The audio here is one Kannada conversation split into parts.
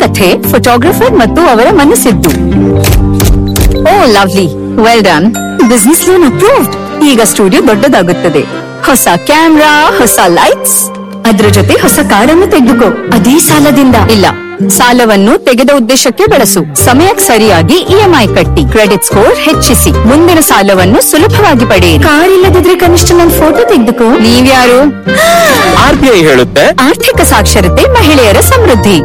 ಕಥೆ ಫೋಟೋಗ್ರಫರ್ ಮತ್ತು ಅವರ ಮನಸ್ಸಿದ್ದು oh lovely well done business loan approved ಈಗ ಸ್ಟುಡಿಯೋ ದೊಡ್ಡದಾಗುತ್ತದೆ ಹೊಸ ಕ್ಯಾಮ್ರಾ ಹೊಸ ಲೈಟ್ಸ್ ಅದ್ರ ಜೊತೆ ಹೊಸ ಕಾರನ್ನು ತೆಗೆದುಕೋ ಅದೇ ಸಾಲದಿಂದ ಇಲ್ಲ ಸಾಲವನ್ನು ತೆಗೆದ ಉದ್ದೇಶಕ್ಕೆ ಬಳಸು ಸಮಯಕ್ಕೆ ಸರಿಯಾಗಿ ಇಎಂಐ ಕಟ್ಟಿ ಕ್ರೆಡಿಟ್ ಸ್ಕೋರ್ ಹೆಚ್ಚಿಸಿ ಮುಂದಿನ ಸಾಲವನ್ನು ಸುಲಭವಾಗಿ ಪಡೆಯಿರಿ ಕಾರ್ ಇಲ್ಲದಿದ್ರೆ ಕನಿಷ್ಠ ನನ್ನ ಫೋಟೋ ತೆಗೆದುಕೋ ನೀವ್ಯಾರು ಆರ್ ಬಿ ಐ ಹೇಳುತ್ತೆ ಆರ್ಥಿಕ ಸಾಕ್ಷರತೆ ಮಹಿಳೆಯರ ಸಮೃದ್ಧಿ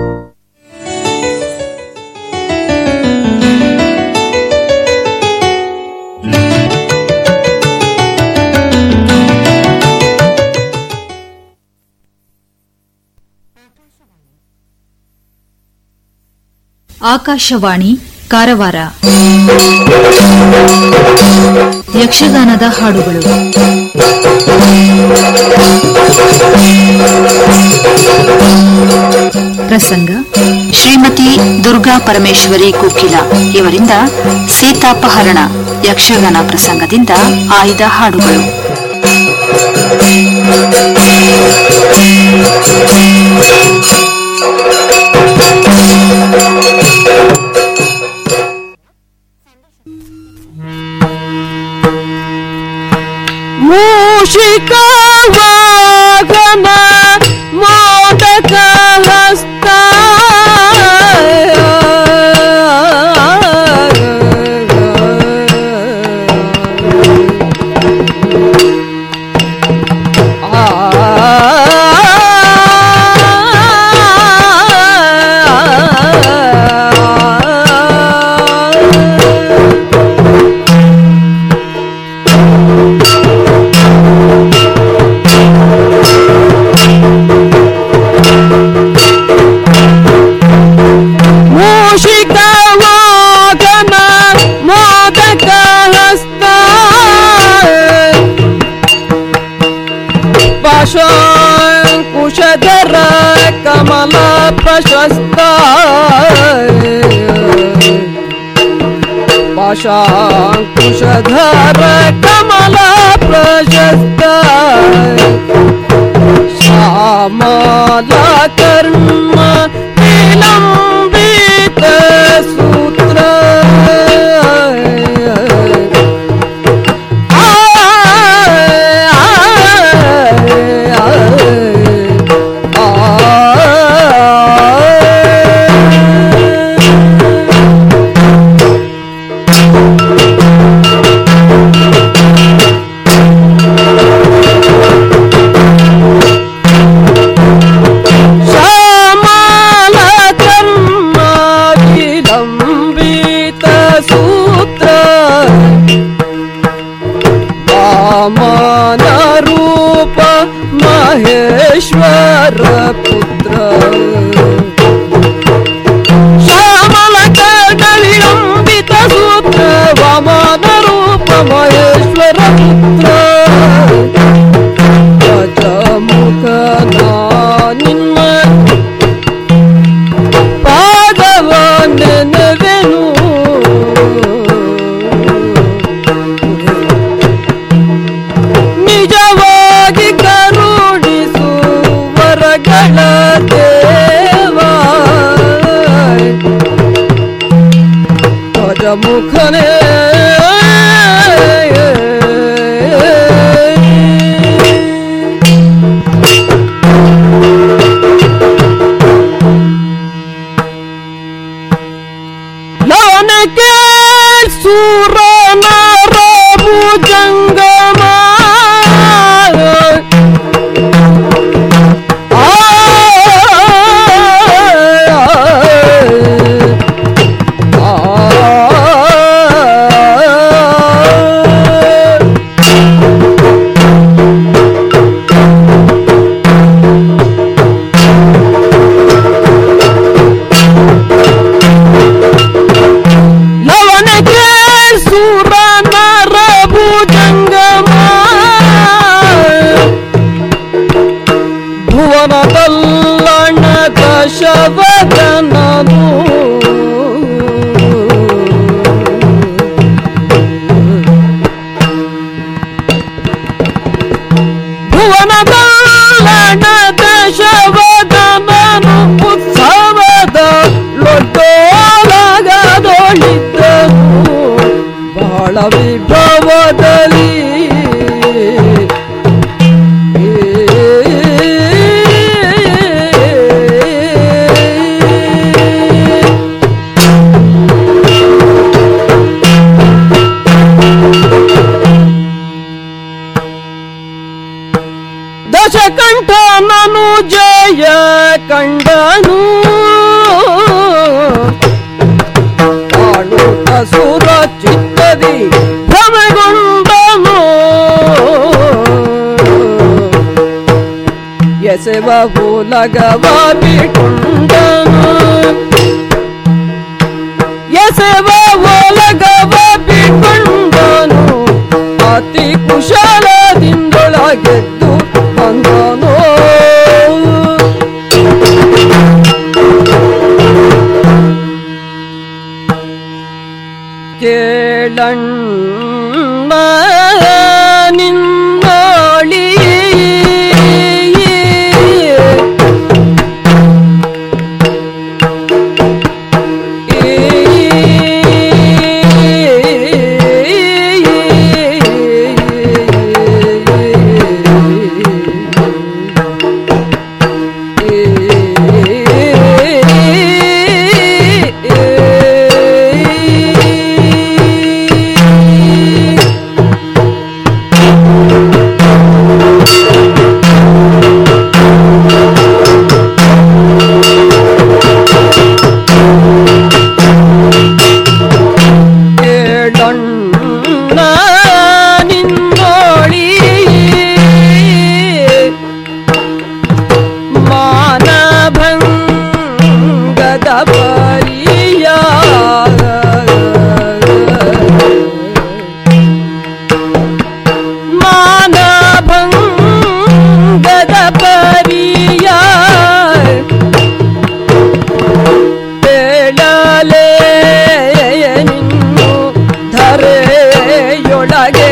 ಆಕಾಶವಾಣಿ ಕಾರವಾರ ಯಕ್ಷಗಾನದ ಹಾಡುಗಳು ಪ್ರಸಂಗ ಶ್ರೀಮತಿ ದುರ್ಗಾ ಪರಮೇಶ್ವರಿ ಕುಕ್ಕಿಲ ಇವರಿಂದ ಸೀತಾಪಹರಣ ಯಕ್ಷಗಾನ ಪ್ರಸಂಗದಿಂದ ಆಯ್ದ ಹಾಡುಗಳು ಮೂಷಿಕವಾಗಮ ಮೋದಕ ಹಸ್ತ ಮೂಷಿಕವಾಗಮ ಮೋದಕ ಹಸ್ತ ಪಾಶಂಕುಶಧರ ಕಮಲ ಪ್ರಶಸ್ತ ಪಾಶಾಂಕುಶಧರ ಕಮಲ ಪ್ರಶಸ್ತ ಶ್ಯಾಮಲ ಕರ್ಮ ವಿಲಂಬಿತ ಸೂತ್ರ ಶ್ಯಾಮಲ ಕರ್ಮ ವಿಲಂಬಿತ ಸೂತ್ರ ವಾಮನ ರೂಪ ಮಹೇಶ್ವರ ಪುತ್ರ ಶ್ಯಾಮಲ ಕರ್ಣ ವಿಲಂಬಿತ ಸೂತ್ರ ವಾಮನ ರೂಪ ಮಹೇಶ್ವರ ಪುತ್ರ ಗಜಮುಖ ನಿನ್ನ ಪಾದವ ನೆನವೆನು ನಿಜವಾಗಿ ಕರುಣಿಸು ವರಗಳ ದೇವ ಗಜಮುಖನೇ ಲವನಕ್ಕೆ ಸೂರನರ ಭುಜಂಗಮ ಆ ಲವನಕ್ಕೆ ಸೂರನರ ಭುಜಂಗಮ ಭುವನದಲ್ಲಣ ದಶವದನನು ಭುವನದಲ್ಲಣ ದಶವದನನು ಉತ್ಸವದ ವಿಭವದಲ್ಲಿ ದಶಕಂಠ ನಾನು ಜಯ ಕಂಡನು ಕಾಣುತ್ತ ಸುರ ಚಿತ್ತದಿ ಭ್ರಮೆಗೊಂಡನು ಎಸೆವ ಭೂಲಗವ ಬಿಕೊಂಡನು ಎಸೆವ ಓಲಗವ ಬಿಕೊಂಡನು ಅತಿ ಕುಶಲದಿಂದೊಳಗೆದ್ದು ಬಂದನು ಕೇಳಣ್ಣ ನಿನ್ನೋಳಿ ಕೇಳಣ್ಣ ನಿನ್ನೋಳಿ ಮಾನಭಂಗದ ಪರಿಯ ಮಾನಭಂಗದ ಪರಿಯ ಹೇಳಲೇ ನಿನ್ನು ಧರೆಯೊಳಗೆ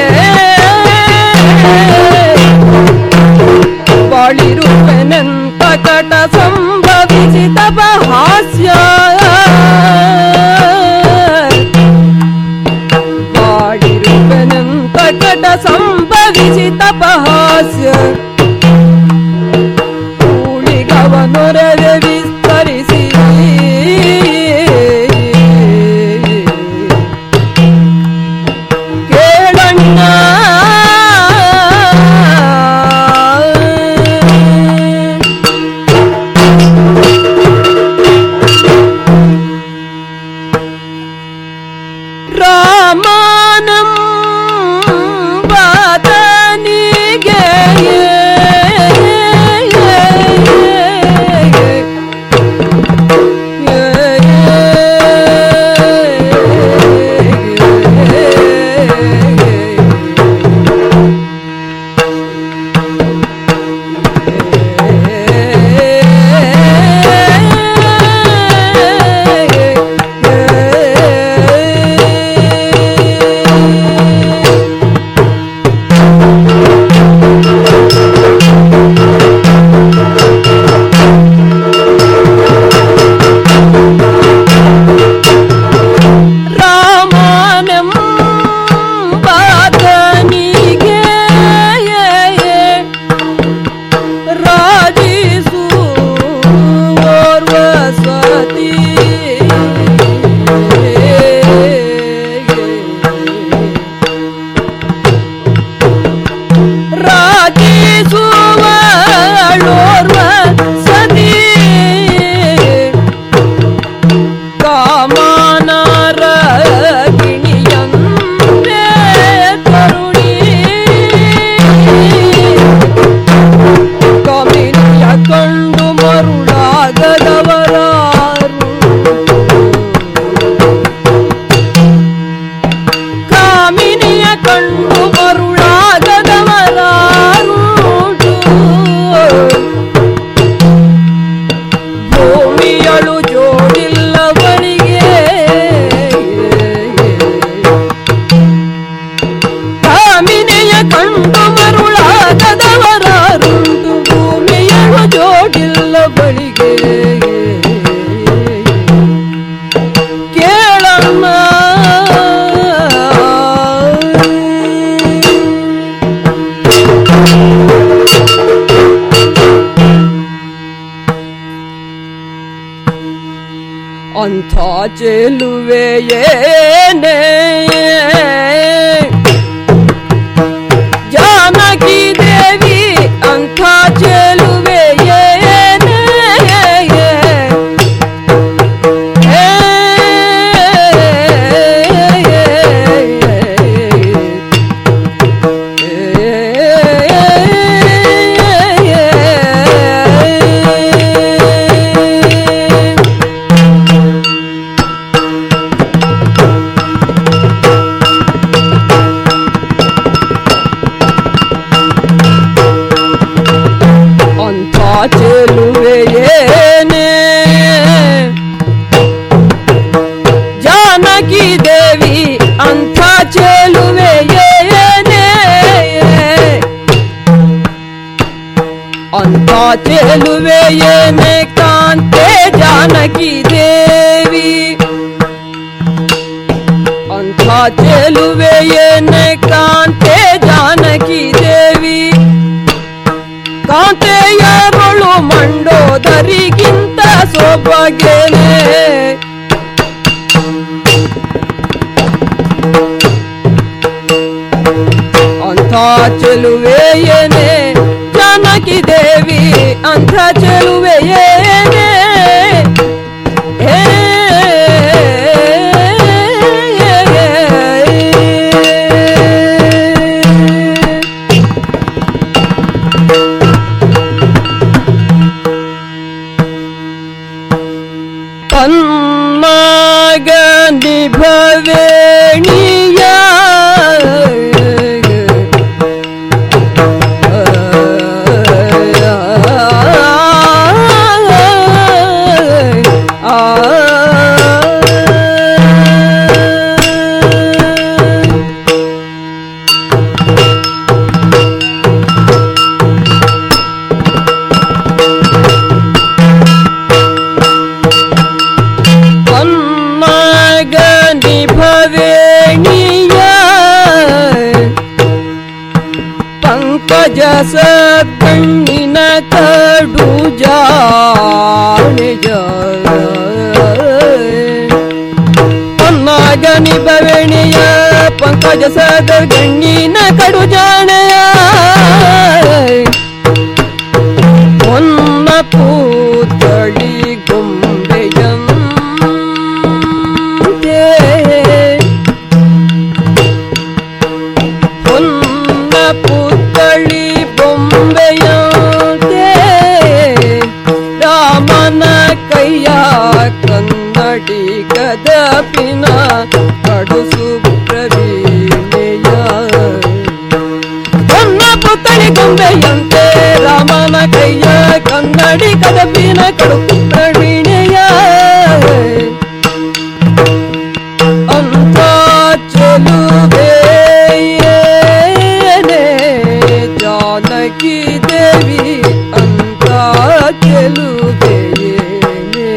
ಬಾಳಿರುವೆನೆಂತ ಕಟ ಸಂಭವಿಸಿದ ಹಾಸ್ಯ ಬಾಳಿರುವೆನೆಂತ ಕಟ ಸಂಭವಿಸಿದ ಹಾಸ್ಯ ಕೂಳಿಗವನೊರೆದೆ ವಿಸ್ತರಿಸಿ ಕೇಳಣ್ಣ ರಾಮನಂ ಬಾತನಿಗೆ ಅಂಥ ಚೆಲುವೆಯೇನೆ ಜಾನಕಿ ದೇವಿ ಅಂಥ ಚೆಲುವೆಯೇನೆ ಅಂಥ ಚೆಲುವೆಯೇನೆ ಜಾನಕಿ ದೇವಿ ಅಂಥ ಚೆಲುವೆಯೇನೆ ಅಂಥ ಚೆಲುವೆಯೇನೆ ಕಾಂತೆ ಜಾನಕಿ ದೇವಿ ಅಂಥ ಚೆಲುವೆಯೇನೆ ಕಾಂತೆ ಜಾನಕಿ ದೇವಿ ಕಾಂತೆಯರಳು ಮಂಡೋದರಿಗಿಂತ ಸೊಬಗೇನೆ ಅಂಥ ಚೆಲುವೆಯೇನೆ ಜಾನಕಿ ದೇವಿ ಅಂಥ ಚೆಲುವೆಯೇನೆ ಏ ಪನ್ಮಗ ನಿಭವೇಣಿಯ ಪನ್ಮಗ ನಿಭವೇಣಿಯ ಪಂಕಜ ಸಣ್ಣಿನ ಕಡು ಜಾಣಿಯ ಪನ್ನಾಗ ನಿಭವೇಣಿಯ ಪಂಕಜ ಸದರ್ ಗಣ್ಣಿನ ಕಡು ಜಾಣೆಯ ಹೊನ್ನ ಪೂತಳಿ ಗೊಂಬೆಯಂತೆ ಹೊನ್ನ ಪುತ್ತಳಿ ಬೊಂಬೆಯಂತೆ ರಾಮನ ಕೈಯ ಕನ್ನಡಿ ಕದಪಿನ ಕಡುಸು ಪ್ರವೀಣೆಯ ಹೊನ್ನ ಪುತ್ತಳಿ ಗೊಂಬೆಯಂತೆ ರಾಮನ ಕೈಯ ಕನ್ನಡಿ ಕದಪಿನ ಕಡುಸು ಪ್ರವೀಣೆಯ ಅಂತ ಚೆಲುವೆಯೇನೆ ಜಾನಕಿ ದೇವಿ ಅಂತ ಚೆಲುವೆಯೇನೆ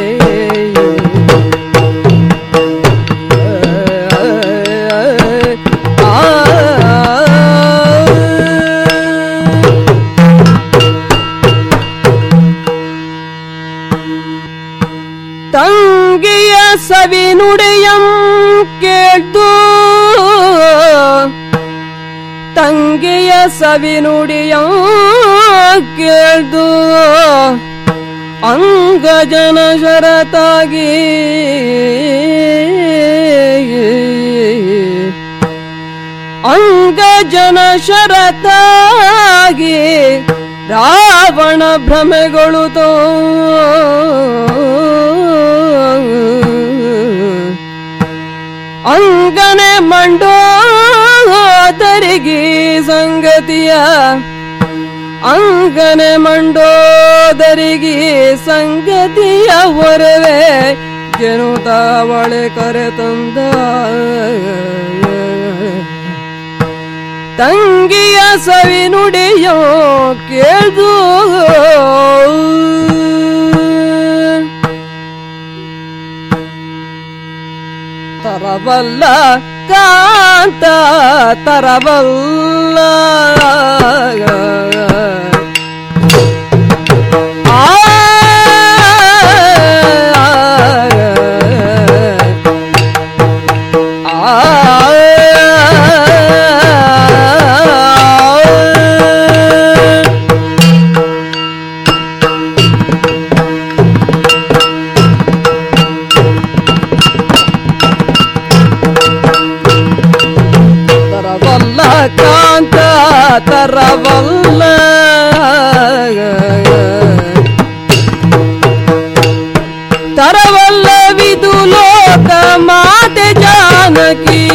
ಆ ತಂಗಿಯ ಸವಿ ನುಡಿಯಂ ಕೇಳ್ದು ತಂಗಿಯ ಸವಿ ನುಡಿಯಂ ಕೇಳ್ದು ಅಂಗಜನ ಶರತಾಗಿ ಅಂಗಜನ ಶರತಾಗಿ ರಾವಣ ಭ್ರಮೆಗೊಳುತೋ ಅಂಗನೆ ಮಂಡೋದರಿಗೆ ಸಂಗತಿಯ ಅಂಗನೆ ಮಂಡೋದರಿಗೆ ಸಂಗತಿಯ ಹೊರವೆ ಜನುತಾವಳೆ ಕರೆ ತಂದ ತಂಗಿಯ ಸವಿ ನುಡಿಯೋ ಕೇಳ್ದು ತರಬಲ್ಲ ಕಾಂತ ತರಬಲ್ಲ ಆ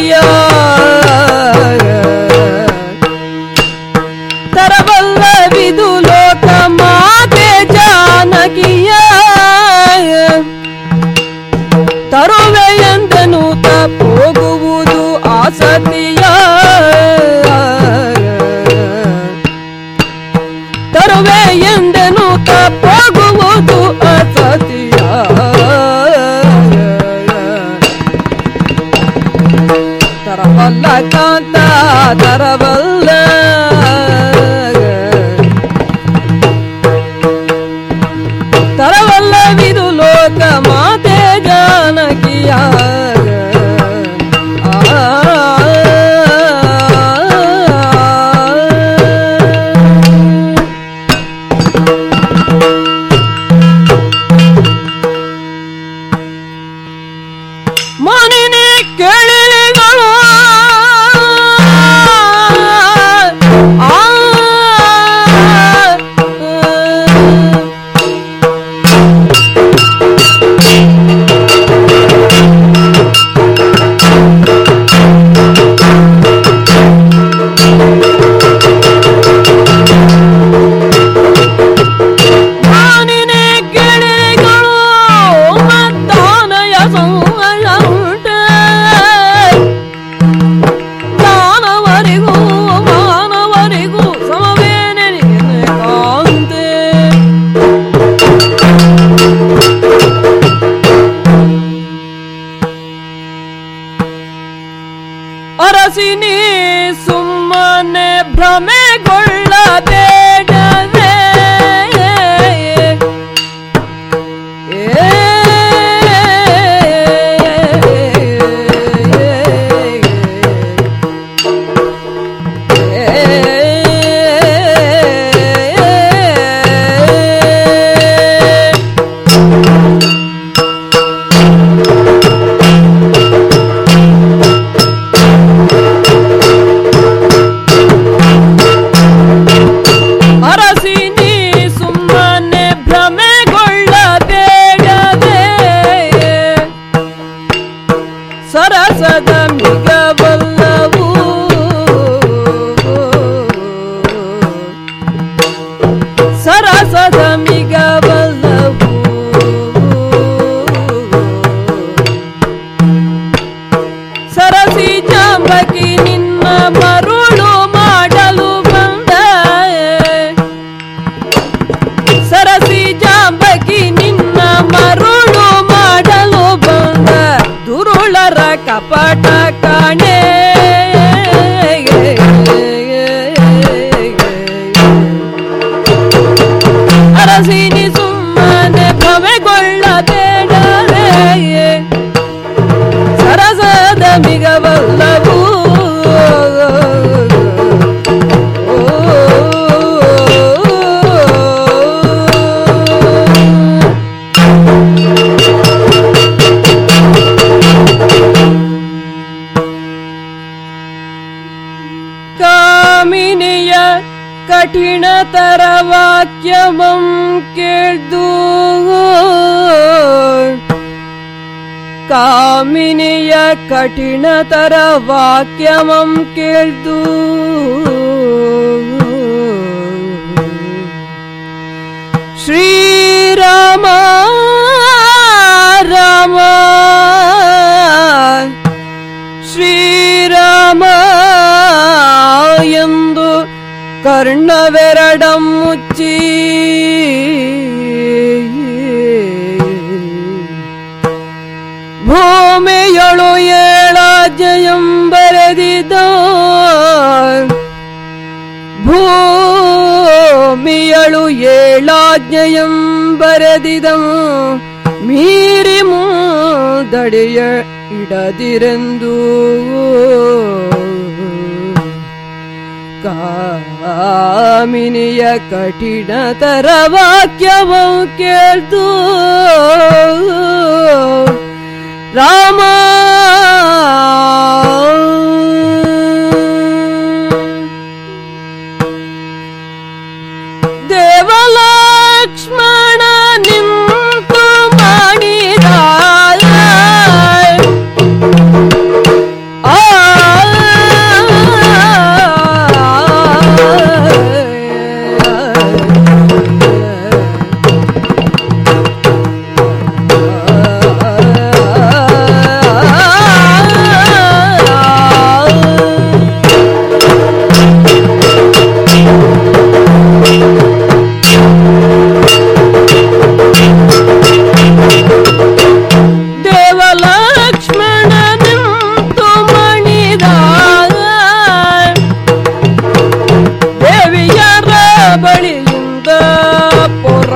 ತರಬಲ್ಲವಿದು ಲೋಕ ಮಾತೆ ಜಾನಕಿಯ ತರುವೆ ಎಂದನು ಹೋಗುವುದು ಆಸತಿಯ ತರುವೆ ಎಂದೆನು ಹೋಗುವುದು ಆಸತಿಯ ತರಬಲ್ಲ ಕಾಂತ ತರಬಲ್ಲ ತರವಲ್ಲವಿದು ಲೋಕ ಮಾತೆ ಜಾನಕಿಯ ಮನಿನಿ ಕೇಳಿಗಳು ಆ ಮಾನಿನೆ ಗಿಳಿಗಳು ಮದ್ದಾನಯ ಸಂವಯ ಉಂಟೆ ದಾನವರಿಗೂ ಮಾನವರಿಗೂ ಸಮವೇನೆ ನಿನ್ನ ಕಾಂತೆ ಅರಸಿನಿ ಸುಮ್ಮನೆ ಭ್ರಮೆಗೊಳ್ಳಬೇಡವೇ ಅರಸಿನಿ ಸುಮ್ಮನೆ ಭ್ರಮೆಗೊಳ್ಳಬೇಡವೇ ಸರಸದ ಮಿಗಬಲ್ಲವು ಸರಸದ ಮಿಗಬಲ್ಲವು ಸರಸಿ ಜಾಂಬಕಿ ನಿನ್ನ ಮರುಳು ಮಾಡಲು ಬಂದ ಸರಸಿ ಜಾಂಬಕಿ ನಿನ್ನ ಮರುಳು ಮಾಡಲು ಬಂದ ದುರುಳರ ಕಪಟ ಕಾಣೆ ಅರಸಿನಿ ಸುಮ್ಮನೆ ಭ್ರಮೆಗೊಳ್ಳಬೇಡವೇ ಸರಸದ ಮಿಗವಲ್ಲವೂ ಕಾಮಿನಿಯ ಕಠಿಣತರ ವಾಕ್ಯವಂ ಕೇಳ್ದು ಕಾಮಿನಿಯ ಕಠಿಣತರ ವಾಕ್ಯವಂ ಕೇಳ್ದು ಶ್ರೀರಾಮ ರಾಮ ಶ್ರೀರಾಮ ಎಂದು ಕರ್ಣವೆರಡಂ ಮುಚ್ಚಿ ಭೂಮಿಯೊಳು ಏಳ ಜಯಂ ಬರೆದಿದ ಭೂಮಿಯಳು ಏಳಾಜ್ಞೆಯಂ ಬರೆದಿದಂ ಮೀರಿ ಮೂದಡೆಯ ಇಡದಿರೆಂದು ಕಾಮಿನಿಯ ಕಠಿಣತರ ವಾಕ್ಯವ ಕೇಳ್ದು ರಾಮ ದೇವಲಕ್ಷ್ಮಣ ನಿಂತು ಮಾಡಿದ ಆ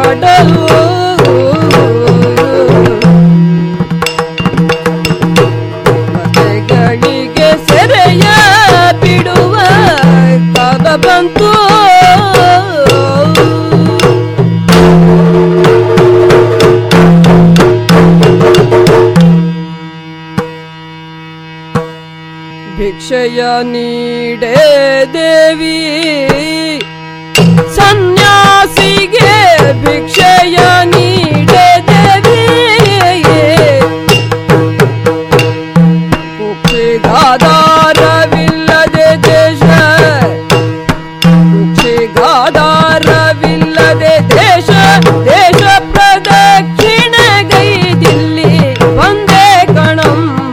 ಮಾಡಲು ಕಥೆಗಳಿಗೆ ಸೆರೆಯ ಬಿಡುವ ಕಾದ ಬಂತು ಭಿಕ್ಷೆಯ ನೀಡೇ ದೇವಿ ಸನ್ಯಾಸಿಗೆ ಭಿಕ್ಷೆಯ ನೀಡೇ ದೇವಿ ಕುಕ್ಷಿಗಾಧಾರವಿಲ್ಲದೆ ದೇಶ ಕುಕ್ಷಿಗಾಧಾರವಿಲ್ಲದೆ ದೇಶ ದೇಶ ಪ್ರದಕ್ಷಿಣೆಗೈದಿಲ್ಲಿ ಒಂದೇ ಕಣಮ್ಮ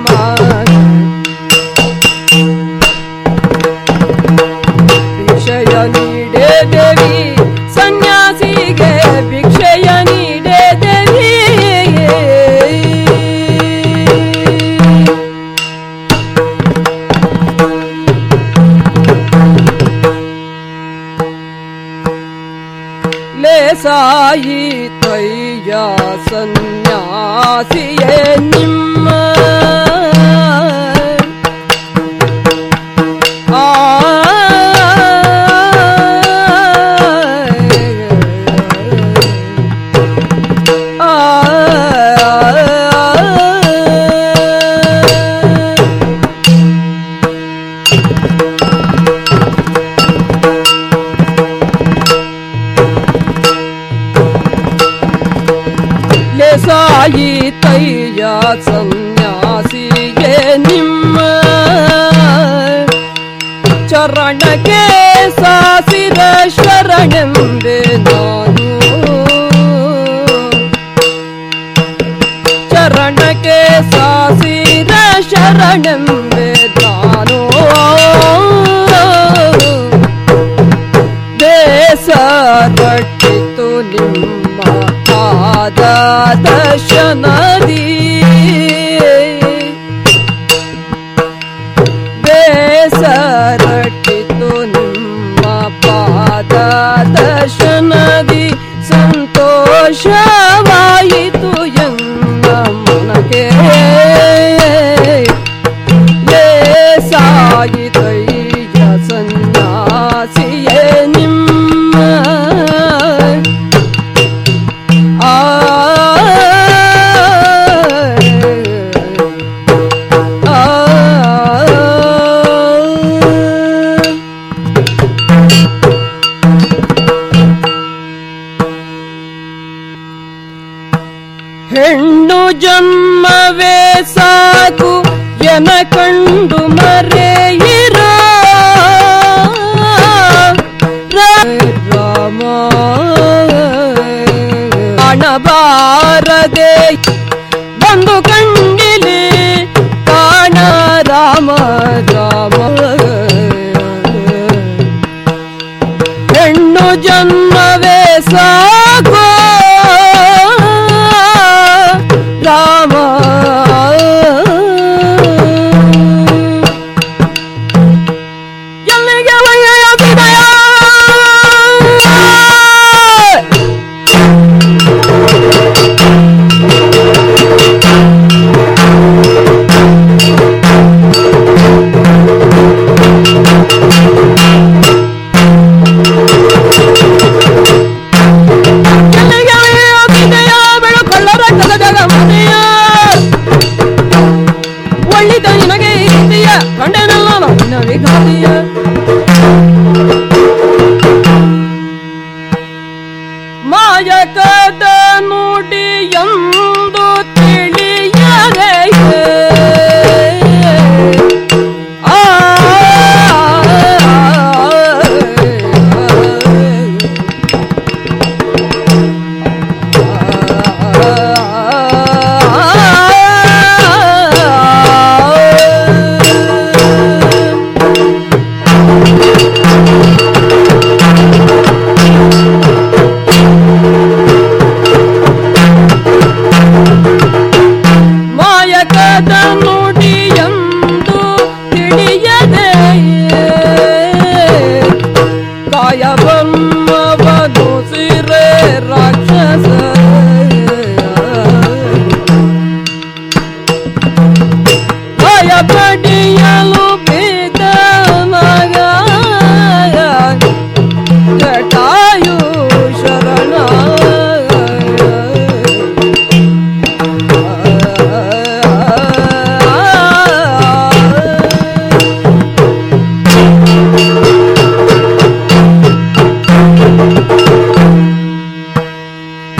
ಭಿಕ್ಷೆಯ ನೀಡೇ ದೇವಿ ಸನ್ಯಾಸಿಗೆ ಭಿಕ್ಷೆಯ ನೀಡೇ ದೇವಿ ಲೇಸಾಯಿ ತಯ್ಯ ಸನ್ಯಾಸಿಯೇ ನಿಮ್ಮ ಆ ಸಾಯಿ ತಯ್ಯ ಸನ್ಯಾಸಿಗೆ ನಿಮ್ಮ ಚರಣಕ್ಕೆ ಸಾಸಿರ ಶರಣೆಂಬೆ ನಾನು ಚರಣಕ್ಕೆ ಸಾಸಿರ ಶರಣೆಂಬೆ ನಾನು ಬೇಸರಟ್ಟಿತು ನಿಮ್ಮ ಪಾದ ದರ್ಶನದಿ ಬೇಸರಟ್ಟಿತು ನಿಮ್ಮ ಪಾದ ದರ್ಶನದಿ ಸಂತೋಷವಾಯಿತು ಎನ್ನ ಮನಗೆ ಸಾಯಿತೈಯ ಸನ್ಯಾಸಿಯೇ ನಿಮ್ಮ ಆ ಹೆಣ್ಣು ಜನ್ಮವೇ ಸಾಕು ಎನ ಕಂಡು ಮರೆಯಿರೋ ರಾಮ ಕಾಣಬಾರದೆ ಬಂದು ಕಂಡಿಲಿ ಕಾಣ ರಾಮ ರಾಮ ಹೆಣ್ಣು ಜನ್ಮವೇ ಸಾಕು ರಾಮ ಎಲ್ಲಿಗೆ ಒಯ್ಯದಿದೆಯ ಎಲ್ಲಿಗೆ ಒಯ್ಯದಿದೆಯ ಬೆಳಕೊಳ್ಳರ ಕಲದಗ ಮನೆಯ ಒಳ್ಳಿದ ನಿನಗೆ ಇದೆಯ ಕಂಡನಲ್ಲ ನಿನ್ನ ವಿಘಾತಿಯ ಮಾಯಕದ ನುಡಿ ಎಂದು ತಿಳಿಯದೆ ಆ ಆ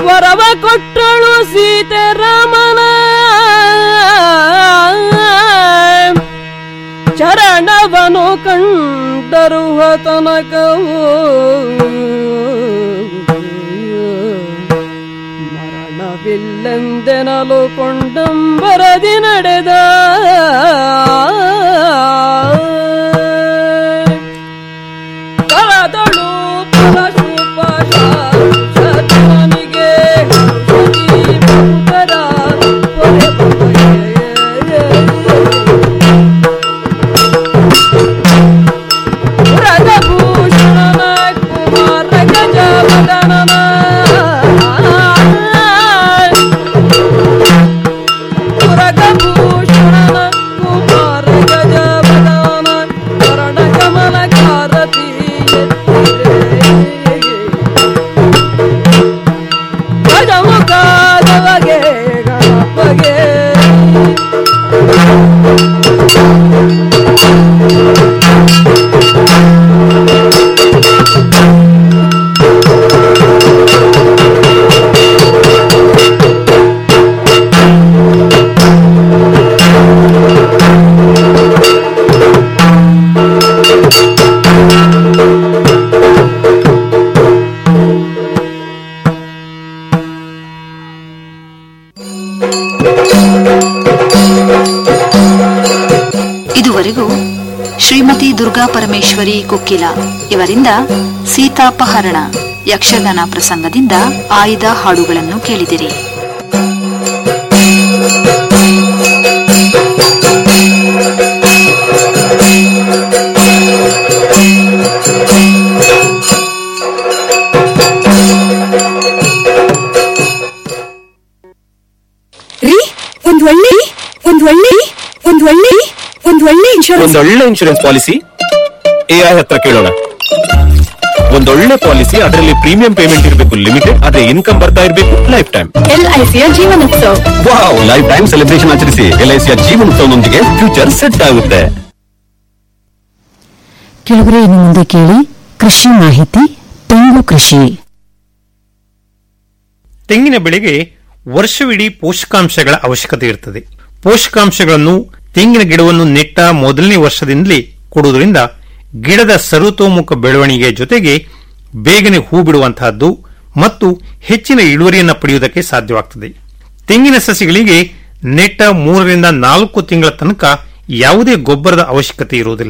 ವರವ ಕೊಟ್ಟಳು ಸೀತೆ ರಾಮನ ಚರಣವನು ಕಂಡರುವ ತನಕವು ಮರಣವಿಲ್ಲೆಂದೆನಲು ಕೊಂಡಂಬರದಿ ನಡೆದ ಕರದಳು ಪರಶುಪ ಶತನಿಗೆ ಬಹುತರ ಪೊರೆ ಪೊರೆ. ರಘಭೂಷಣನ ಕುಮಾರ ಗಜವದನನ ರಘಭೂಷಣನ ಕುಮಾರ ಗಜವದನ ಕರಣ ಕಮಲ ಕಾರತಿ ಗಜಮುಖದವಗೆ ಗಣಪಗೆ ಇದುವರೆಗೂ ಶ್ರೀಮತಿ ದುರ್ಗಾ ಪರಮೇಶ್ವರಿ ಕುಕ್ಕಿಲ ಇವರಿಂದ ಸೀತಾಪಹರಣ ಯಕ್ಷಗಾನ ಪ್ರಸಂಗದಿಂದ ಆಯ್ದ ಹಾಡುಗಳನ್ನು ಕೇಳಿದಿರಿ ರೀ ಒಂದ್ ಒಳ್ಳೆ ಒಂದ್ ಒಳ್ಳೆ ಒಂದ್ ಒಳ್ಳೆ ಒಂದ್ ಒಳ್ಳೆ ಇನ್ಶೂರೆನ್ಸ್ ಒಂದೊಳ್ಳೆ ಇನ್ಶೂರೆನ್ಸ್ ಪಾಲಿಸಿ ಎಐ ಹತ್ರ ಕೇಳೋಣ ಒಂದೊಳ್ಳೆ ಪಾಲಿಸಿ ಅದರಲ್ಲಿ ಪ್ರೀಮಿಯಂ ಪೇಮೆಂಟ್ ಇರಬೇಕು ಲಿಮಿಟೆಡ್ ಆದ್ರೆ ಇನ್ಕಮ್ ಬರ್ತಾ ಇರಬೇಕು ಲೈಫ್ ಟೈಮ್ ಎಲ್ಐಸಿಯ ಜೀವನೋತ್ಸವ ವಾವ್ ಲೈಫ್ ಟೈಮ್ ಸೆಲೆಬ್ರೇಷನ್ ಆಚರಿಸಿ ಎಲ್ಐಸಿಯ ಜೀವನೋತ್ಸವದೊಂದಿಗೆ ಫ್ಯೂಚರ್ ಸೆಟ್ ಆಗುತ್ತೆ ಕೆಳಗರೆ ಇನ್ನು ಮುಂದೆ ಕೇಳಿ ಕೃಷಿ ಮಾಹಿತಿ ತೆಂಗು ಕೃಷಿ ತೆಂಗಿನ ಬೆಳೆಗೆ ವರ್ಷವಿಡೀ ಪೋಷಕಾಂಶಗಳ ಅವಶ್ಯಕತೆ ಇರುತ್ತದೆ ಪೋಷಕಾಂಶಗಳನ್ನು ತೆಂಗಿನ ಗಿಡವನ್ನು ನೆಟ್ಟ ಮೊದಲನೇ ವರ್ಷದಿಂದಲೇ ಕೊಡುವುದರಿಂದ ಗಿಡದ ಸರ್ವತೋಮುಖ ಬೆಳವಣಿಗೆಯ ಜೊತೆಗೆ ಬೇಗನೆ ಹೂ ಬಿಡುವಂತಹದ್ದು ಮತ್ತು ಹೆಚ್ಚಿನ ಇಳುವರಿಯನ್ನು ಪಡೆಯುವುದಕ್ಕೆ ಸಾಧ್ಯವಾಗುತ್ತದೆ ತೆಂಗಿನ ಸಸಿಗಳಿಗೆ ನೆಟ್ಟ ಮೂರರಿಂದ ನಾಲ್ಕು ತಿಂಗಳ ತನಕ ಯಾವುದೇ ಗೊಬ್ಬರದ ಅವಶ್ಯಕತೆ ಇರುವುದಿಲ್ಲ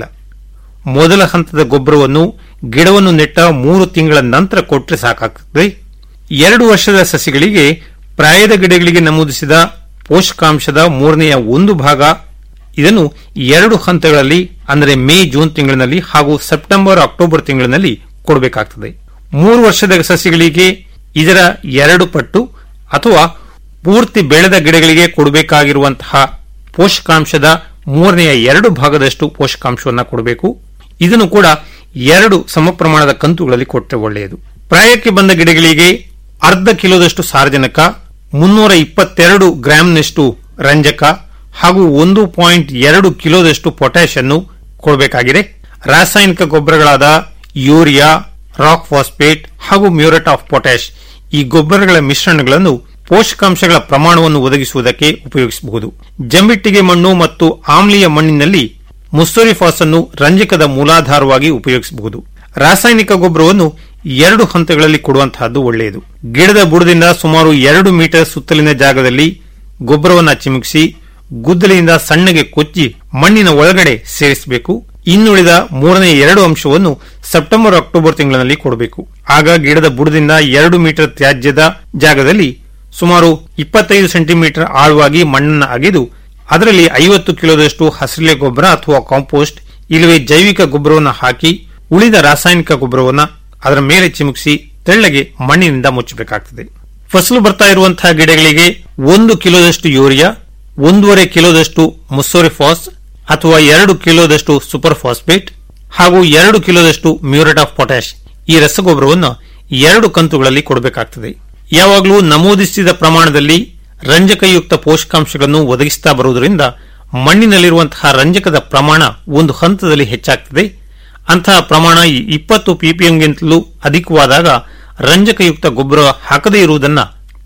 ಮೊದಲ ಹಂತದ ಗೊಬ್ಬರವನ್ನು ಗಿಡವನ್ನು ನೆಟ್ಟ ಮೂರು ತಿಂಗಳ ನಂತರ ಕೊಟ್ಟರೆ ಸಾಕಾಗುತ್ತದೆ ಎರಡು ವರ್ಷದ ಸಸಿಗಳಿಗೆ ಪ್ರಾಯದ ಗಿಡಗಳಿಗೆ ನಮೂದಿಸಿದ ಪೋಷಕಾಂಶದ ಮೂರನೆಯ ಒಂದು ಭಾಗ ಇದನ್ನು ಎರಡು ಹಂತಗಳಲ್ಲಿ ಅಂದರೆ ಮೇ ಜೂನ್ ತಿಂಗಳಿನಲ್ಲಿ ಹಾಗೂ ಸೆಪ್ಟೆಂಬರ್ ಅಕ್ಟೋಬರ್ ತಿಂಗಳಿನಲ್ಲಿ ಕೊಡಬೇಕಾಗುತ್ತದೆ ಮೂರು ವರ್ಷದ ಸಸಿಗಳಿಗೆ ಇದರ ಎರಡು ಪಟ್ಟು ಅಥವಾ ಪೂರ್ತಿ ಬೆಳೆದ ಗಿಡಗಳಿಗೆ ಕೊಡಬೇಕಾಗಿರುವಂತಹ ಪೋಷಕಾಂಶದ ಮೂರನೆಯ ಎರಡು ಭಾಗದಷ್ಟು ಪೋಷಕಾಂಶವನ್ನು ಕೊಡಬೇಕು ಇದನ್ನು ಕೂಡ ಎರಡು ಸಮ ಪ್ರಮಾಣದ ಕಂತುಗಳಲ್ಲಿ ಕೊಟ್ಟರೆ ಒಳ್ಳೆಯದು ಪ್ರಾಯಕ್ಕೆ ಬಂದ ಗಿಡಗಳಿಗೆ ಅರ್ಧ ಕಿಲೋದಷ್ಟು ಸಾರಜನಕ ಮುನ್ನೂರ ಇಪ್ಪತ್ತೆರಡು ಗ್ರಾಂನಷ್ಟು ರಂಜಕ ಹಾಗೂ ಒಂದು ಪಾಯಿಂಟ್ ಎರಡು ಕಿಲೋದಷ್ಟು ಪೊಟ್ಯಾಶ್ ಅನ್ನು ಕೊಡಬೇಕಾಗಿದೆ ರಾಸಾಯನಿಕ ಗೊಬ್ಬರಗಳಾದ ಯೂರಿಯಾ ರಾಕ್ ಫಾಸ್ಫೇಟ್ ಹಾಗೂ ಮ್ಯೂರೇಟ್ ಆಫ್ ಪೊಟ್ಯಾಶ್ ಈ ಗೊಬ್ಬರಗಳ ಮಿಶ್ರಣಗಳನ್ನು ಪೋಷಕಾಂಶಗಳ ಪ್ರಮಾಣವನ್ನು ಒದಗಿಸುವುದಕ್ಕೆ ಉಪಯೋಗಿಸಬಹುದು ಜಂಬಿಟ್ಟಿಗೆ ಮಣ್ಣು ಮತ್ತು ಆಮ್ಲೀಯ ಮಣ್ಣಿನಲ್ಲಿ ಮುಸ್ಸೋರಿಫಾಸ್ ಅನ್ನು ರಂಜಕದ ಮೂಲಾಧಾರವಾಗಿ ಉಪಯೋಗಿಸಬಹುದು ರಾಸಾಯನಿಕ ಗೊಬ್ಬರವನ್ನು ಎರಡು ಹಂತಗಳಲ್ಲಿ ಕೊಡುವಂತಹದ್ದು ಒಳ್ಳೆಯದು ಗಿಡದ ಬುಡದಿಂದ ಸುಮಾರು ಎರಡು ಮೀಟರ್ ಸುತ್ತಲಿನ ಜಾಗದಲ್ಲಿ ಗೊಬ್ಬರವನ್ನು ಚಿಮುಕಿಸಿ ಗುದ್ದಲಿಯಿಂದ ಸಣ್ಣಗೆ ಕೊಚ್ಚಿ ಮಣ್ಣಿನ ಒಳಗಡೆ ಸೇರಿಸಬೇಕು ಇನ್ನುಳಿದ ಮೂರನೇ ಎರಡು ಅಂಶವನ್ನು ಸೆಪ್ಟೆಂಬರ್ ಅಕ್ಟೋಬರ್ ತಿಂಗಳಿನಲ್ಲಿ ಕೊಡಬೇಕು ಆಗ ಗಿಡದ ಬುಡದಿಂದ ಎರಡು ಮೀಟರ್ ತ್ಯಾಜ್ಯದ ಜಾಗದಲ್ಲಿ ಸುಮಾರು ಇಪ್ಪತ್ತೈದು ಸೆಂಟಿಮೀಟರ್ ಆಳವಾಗಿ ಮಣ್ಣನ್ನು ಅಗೆದು ಅದರಲ್ಲಿ ಐವತ್ತು ಕಿಲೋದಷ್ಟು ಹಸಿರೆಲೆ ಗೊಬ್ಬರ ಅಥವಾ ಕಾಂಪೋಸ್ಟ್ ಇಲ್ಲವೇ ಜೈವಿಕ ಗೊಬ್ಬರವನ್ನು ಹಾಕಿ ಉಳಿದ ರಾಸಾಯನಿಕ ಗೊಬ್ಬರವನ್ನು ಅದರ ಮೇಲೆ ಚಿಮುಕಿಸಿ ತೆಳ್ಳಗೆ ಮಣ್ಣಿನಿಂದ ಮುಚ್ಚಬೇಕಾಗ್ತದೆ ಫಸಲು ಬರ್ತಾ ಇರುವಂತಹ ಗಿಡಗಳಿಗೆ ಒಂದು ಕಿಲೋದಷ್ಟು ಯೂರಿಯಾ ಒಂದೂವರೆ ಕಿಲೋದಷ್ಟು ಮುಸ್ಸೋರಿಫಾಸ್ ಅಥವಾ ಎರಡು ಕಿಲೋದಷ್ಟು ಸೂಪರ್ ಫಾಸ್ಫೇಟ್ ಹಾಗೂ ಎರಡು ಕಿಲೋದಷ್ಟು ಮ್ಯೂರೇಟ್ ಆಫ್ ಪೊಟ್ಯಾಶ್ ಈ ರಸಗೊಬ್ಬರವನ್ನು ಎರಡು ಕಂತುಗಳಲ್ಲಿ ಕೊಡಬೇಕಾಗ್ತದೆ ಯಾವಾಗಲೂ ನಮೂದಿಸಿದ ಪ್ರಮಾಣದಲ್ಲಿ ರಂಜಕಯುಕ್ತ ಪೋಷಕಾಂಶಗಳನ್ನು ಒದಗಿಸುತ್ತಾ ಬರುವುದರಿಂದ ಮಣ್ಣಿನಲ್ಲಿರುವಂತಹ ರಂಜಕದ ಪ್ರಮಾಣ ಒಂದು ಹಂತದಲ್ಲಿ ಹೆಚ್ಚಾಗ್ತದೆ ಅಂತಹ ಪ್ರಮಾಣ ಇಪ್ಪತ್ತು ಪಿಪಿಎಂಗಿಂತಲೂ ಅಧಿಕವಾದಾಗ ರಂಜಕಯುಕ್ತ ಗೊಬ್ಬರ ಹಾಕದೇ ಇರುವುದನ್ನು